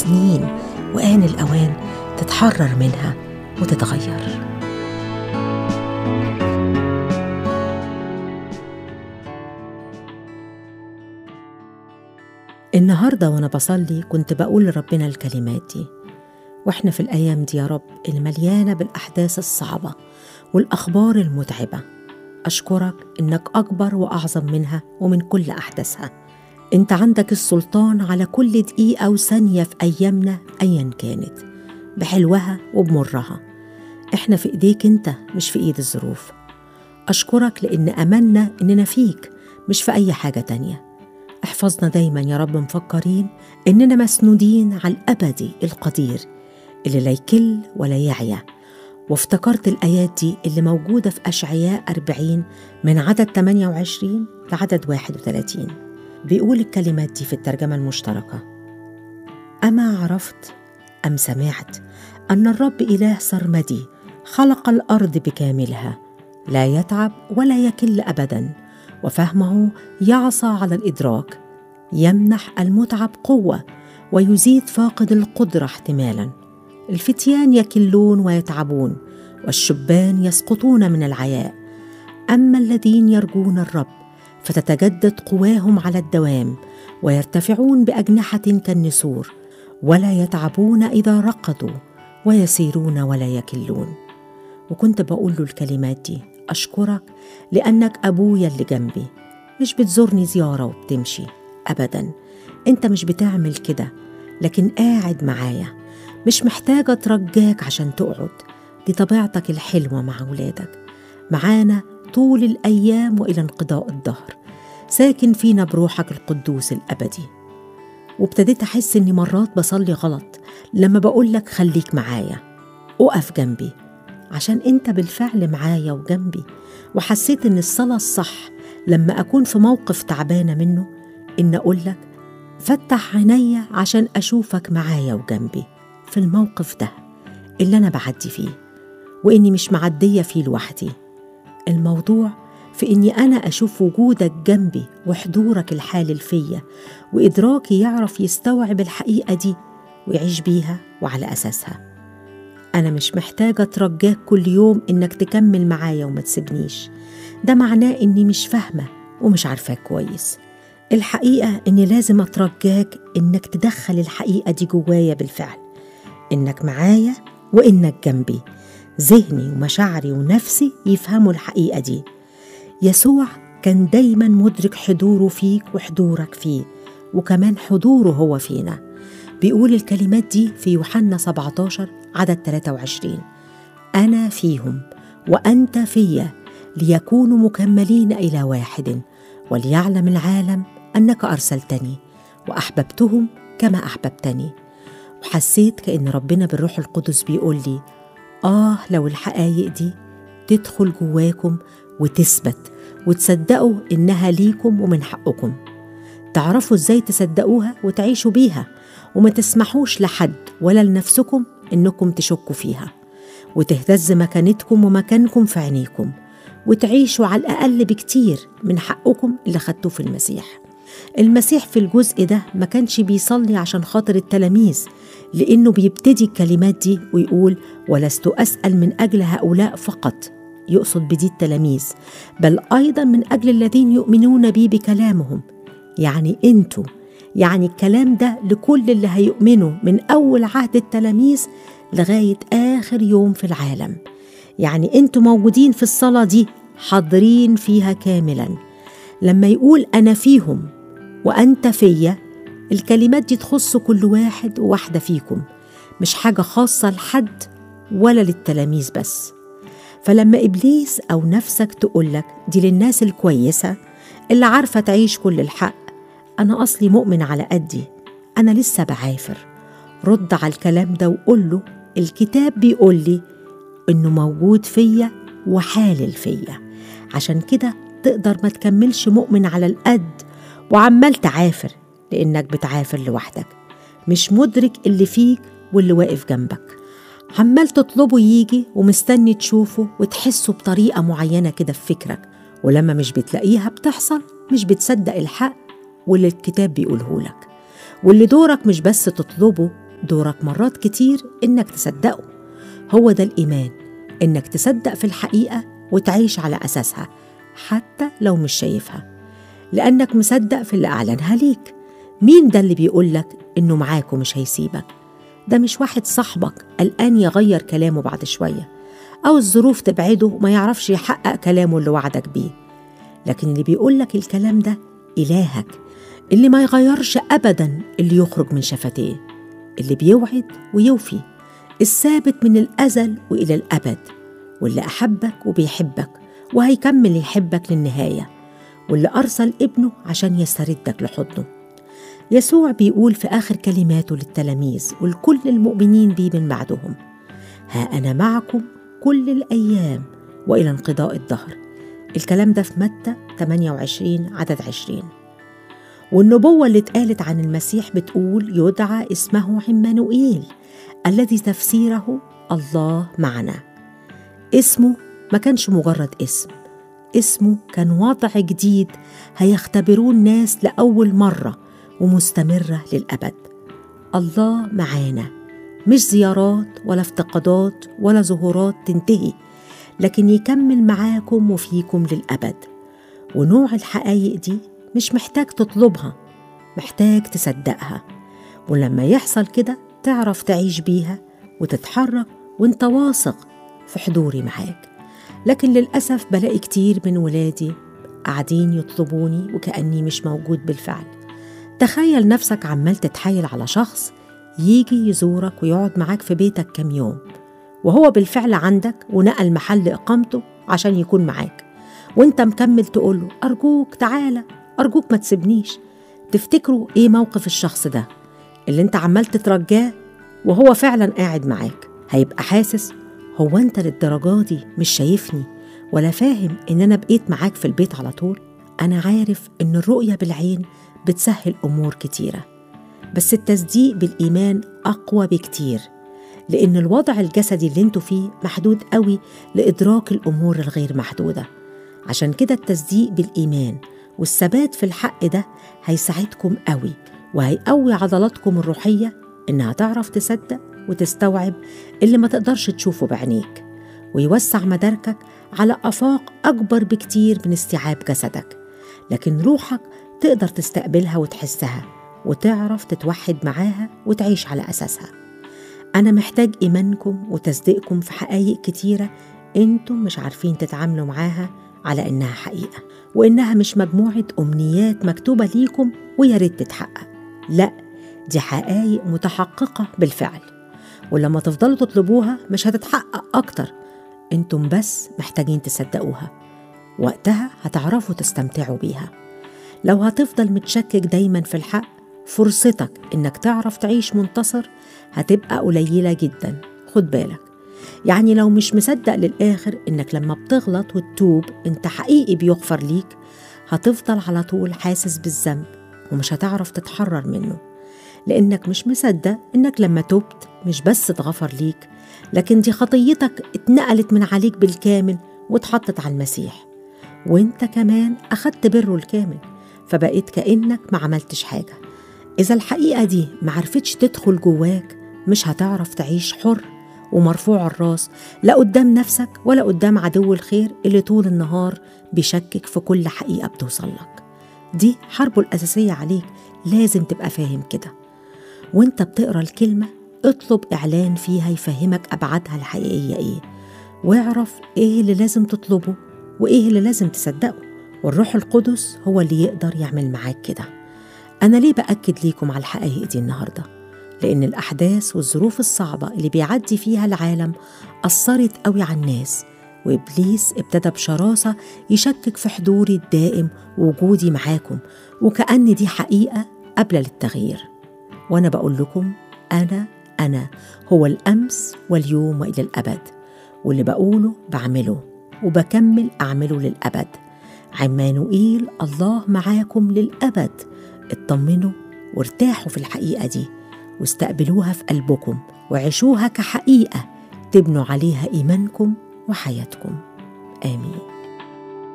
سنين وآن الأوان تتحرر منها وتتغير النهاردة وأنا بصلي كنت بقول لربنا الكلمات دي وإحنا في الأيام دي يا رب المليانة بالأحداث الصعبة والأخبار المتعبة أشكرك إنك أكبر وأعظم منها ومن كل أحداثها أنت عندك السلطان على كل دقيقة وثانية في أيامنا أيا كانت بحلوها وبمرها إحنا في إيديك أنت مش في إيد الظروف أشكرك لأن أملنا إننا فيك مش في أي حاجة تانية احفظنا دايما يا رب مفكرين إننا مسنودين على الأبدي القدير اللي لا يكل ولا يعيا وافتكرت الآيات دي اللي موجودة في أشعياء 40 من عدد 28 لعدد 31 بيقول الكلمات دي في الترجمة المشتركة أما عرفت أم سمعت أن الرب إله سرمدي خلق الأرض بكاملها لا يتعب ولا يكل أبدا وفهمه يعصى على الإدراك يمنح المتعب قوة ويزيد فاقد القدرة احتمالا الفتيان يكلون ويتعبون والشبان يسقطون من العياء اما الذين يرجون الرب فتتجدد قواهم على الدوام ويرتفعون باجنحه كالنسور ولا يتعبون اذا رقدوا ويسيرون ولا يكلون وكنت بقول له الكلمات دي اشكرك لانك ابويا اللي جنبي مش بتزورني زياره وبتمشي ابدا انت مش بتعمل كده لكن قاعد معايا مش محتاجة ترجاك عشان تقعد دي طبيعتك الحلوة مع ولادك معانا طول الأيام وإلى انقضاء الدهر ساكن فينا بروحك القدوس الأبدي وابتديت أحس إني مرات بصلي غلط لما بقولك خليك معايا أقف جنبي عشان أنت بالفعل معايا وجنبي وحسيت إن الصلاة الصح لما أكون في موقف تعبانة منه إن أقولك فتح عينيا عشان أشوفك معايا وجنبي في الموقف ده اللي أنا بعدي فيه وإني مش معدية فيه لوحدي الموضوع في إني أنا أشوف وجودك جنبي وحضورك الحالل فيا وإدراكي يعرف يستوعب الحقيقة دي ويعيش بيها وعلى أساسها أنا مش محتاجة أترجاك كل يوم إنك تكمل معايا وما تسيبنيش ده معناه إني مش فاهمة ومش عارفاك كويس الحقيقة إني لازم أترجاك إنك تدخل الحقيقة دي جوايا بالفعل إنك معايا وإنك جنبي ذهني ومشاعري ونفسي يفهموا الحقيقة دي يسوع كان دايما مدرك حضوره فيك وحضورك فيه وكمان حضوره هو فينا بيقول الكلمات دي في يوحنا 17 عدد 23 أنا فيهم وأنت فيا ليكونوا مكملين إلى واحد وليعلم العالم أنك أرسلتني وأحببتهم كما أحببتني وحسيت كأن ربنا بالروح القدس بيقول لي آه لو الحقايق دي تدخل جواكم وتثبت وتصدقوا إنها ليكم ومن حقكم تعرفوا إزاي تصدقوها وتعيشوا بيها وما تسمحوش لحد ولا لنفسكم إنكم تشكوا فيها وتهتز مكانتكم ومكانكم في عينيكم وتعيشوا على الأقل بكتير من حقكم اللي خدتوه في المسيح المسيح في الجزء ده ما كانش بيصلي عشان خاطر التلاميذ لأنه بيبتدي الكلمات دي ويقول ولست أسأل من أجل هؤلاء فقط يقصد بدي التلاميذ بل أيضا من أجل الذين يؤمنون بي بكلامهم يعني أنتوا يعني الكلام ده لكل اللي هيؤمنوا من أول عهد التلاميذ لغاية آخر يوم في العالم يعني أنتوا موجودين في الصلاة دي حاضرين فيها كاملا لما يقول أنا فيهم وأنت فيا الكلمات دي تخص كل واحد وواحدة فيكم مش حاجة خاصة لحد ولا للتلاميذ بس فلما إبليس أو نفسك تقولك دي للناس الكويسة اللي عارفة تعيش كل الحق أنا أصلي مؤمن على قدي أنا لسه بعافر رد على الكلام ده وقول له الكتاب بيقول لي إنه موجود فيا وحالل فيا عشان كده تقدر ما تكملش مؤمن على القد وعمال تعافر لأنك بتعافر لوحدك مش مدرك اللي فيك واللي واقف جنبك عمال تطلبه يجي ومستني تشوفه وتحسه بطريقة معينة كده في فكرك ولما مش بتلاقيها بتحصل مش بتصدق الحق واللي الكتاب بيقوله لك واللي دورك مش بس تطلبه دورك مرات كتير إنك تصدقه هو ده الإيمان إنك تصدق في الحقيقة وتعيش على أساسها حتى لو مش شايفها لأنك مصدق في اللي أعلنها ليك مين ده اللي بيقولك إنه معاك ومش هيسيبك ده مش واحد صاحبك قلقان يغير كلامه بعد شوية أو الظروف تبعده وما يعرفش يحقق كلامه اللي وعدك بيه لكن اللي بيقولك الكلام ده إلهك اللي ما يغيرش أبدا اللي يخرج من شفتيه اللي بيوعد ويوفي الثابت من الأزل وإلى الأبد واللي أحبك وبيحبك وهيكمل يحبك للنهاية واللي أرسل ابنه عشان يستردك لحضنه يسوع بيقول في آخر كلماته للتلاميذ ولكل المؤمنين بيه من بعدهم ها أنا معكم كل الأيام وإلى انقضاء الدهر الكلام ده في متى 28 عدد 20 والنبوة اللي اتقالت عن المسيح بتقول يدعى اسمه عمانوئيل الذي تفسيره الله معنا اسمه ما كانش مجرد اسم اسمه كان وضع جديد هيختبروه الناس لأول مرة ومستمرة للأبد الله معانا مش زيارات ولا افتقادات ولا ظهورات تنتهي لكن يكمل معاكم وفيكم للأبد ونوع الحقايق دي مش محتاج تطلبها محتاج تصدقها ولما يحصل كده تعرف تعيش بيها وتتحرك وانت واثق في حضوري معاك لكن للأسف بلاقي كتير من ولادي قاعدين يطلبوني وكأني مش موجود بالفعل تخيل نفسك عمال تتحايل على شخص يجي يزورك ويقعد معاك في بيتك كام يوم وهو بالفعل عندك ونقل محل إقامته عشان يكون معاك وانت مكمل تقوله أرجوك تعالى أرجوك ما تسيبنيش تفتكروا إيه موقف الشخص ده اللي انت عمال تترجاه وهو فعلا قاعد معاك هيبقى حاسس هو انت للدرجة دي مش شايفني ولا فاهم ان انا بقيت معاك في البيت على طول انا عارف ان الرؤية بالعين بتسهل امور كتيرة بس التصديق بالايمان اقوى بكتير لان الوضع الجسدي اللي انتوا فيه محدود قوي لادراك الامور الغير محدوده عشان كده التصديق بالايمان والثبات في الحق ده هيساعدكم قوي وهيقوي عضلاتكم الروحيه انها تعرف تصدق وتستوعب اللي ما تقدرش تشوفه بعينيك ويوسع مداركك على افاق اكبر بكتير من استيعاب جسدك لكن روحك تقدر تستقبلها وتحسها وتعرف تتوحد معاها وتعيش على اساسها انا محتاج ايمانكم وتصديقكم في حقائق كتيره انتم مش عارفين تتعاملوا معاها على انها حقيقه وانها مش مجموعه امنيات مكتوبه ليكم ويا ريت تتحقق لا دي حقائق متحققه بالفعل ولما تفضلوا تطلبوها مش هتتحقق اكتر انتم بس محتاجين تصدقوها وقتها هتعرفوا تستمتعوا بيها لو هتفضل متشكك دايما في الحق فرصتك انك تعرف تعيش منتصر هتبقى قليله جدا خد بالك يعني لو مش مصدق للآخر إنك لما بتغلط وتتوب أنت حقيقي بيغفر ليك هتفضل على طول حاسس بالذنب ومش هتعرف تتحرر منه لأنك مش مصدق إنك لما تبت مش بس اتغفر ليك لكن دي خطيتك اتنقلت من عليك بالكامل واتحطت على المسيح وانت كمان أخدت بره الكامل فبقيت كأنك ما عملتش حاجة إذا الحقيقة دي معرفتش تدخل جواك مش هتعرف تعيش حر ومرفوع الراس لا قدام نفسك ولا قدام عدو الخير اللي طول النهار بيشكك في كل حقيقة بتوصل لك دي حربه الأساسية عليك لازم تبقى فاهم كده وانت بتقرا الكلمة اطلب إعلان فيها يفهمك أبعادها الحقيقية إيه واعرف إيه اللي لازم تطلبه وإيه اللي لازم تصدقه والروح القدس هو اللي يقدر يعمل معاك كده أنا ليه بأكد ليكم على الحقائق دي النهارده لأن الأحداث والظروف الصعبة اللي بيعدي فيها العالم أثرت قوي على الناس وإبليس ابتدى بشراسة يشكك في حضوري الدائم ووجودي معاكم وكأن دي حقيقة قابلة للتغيير وأنا بقول لكم أنا أنا هو الأمس واليوم وإلى الأبد واللي بقوله بعمله وبكمل أعمله للأبد عمانوئيل الله معاكم للأبد اطمنوا وارتاحوا في الحقيقة دي واستقبلوها في قلبكم وعيشوها كحقيقة تبنوا عليها إيمانكم وحياتكم آمين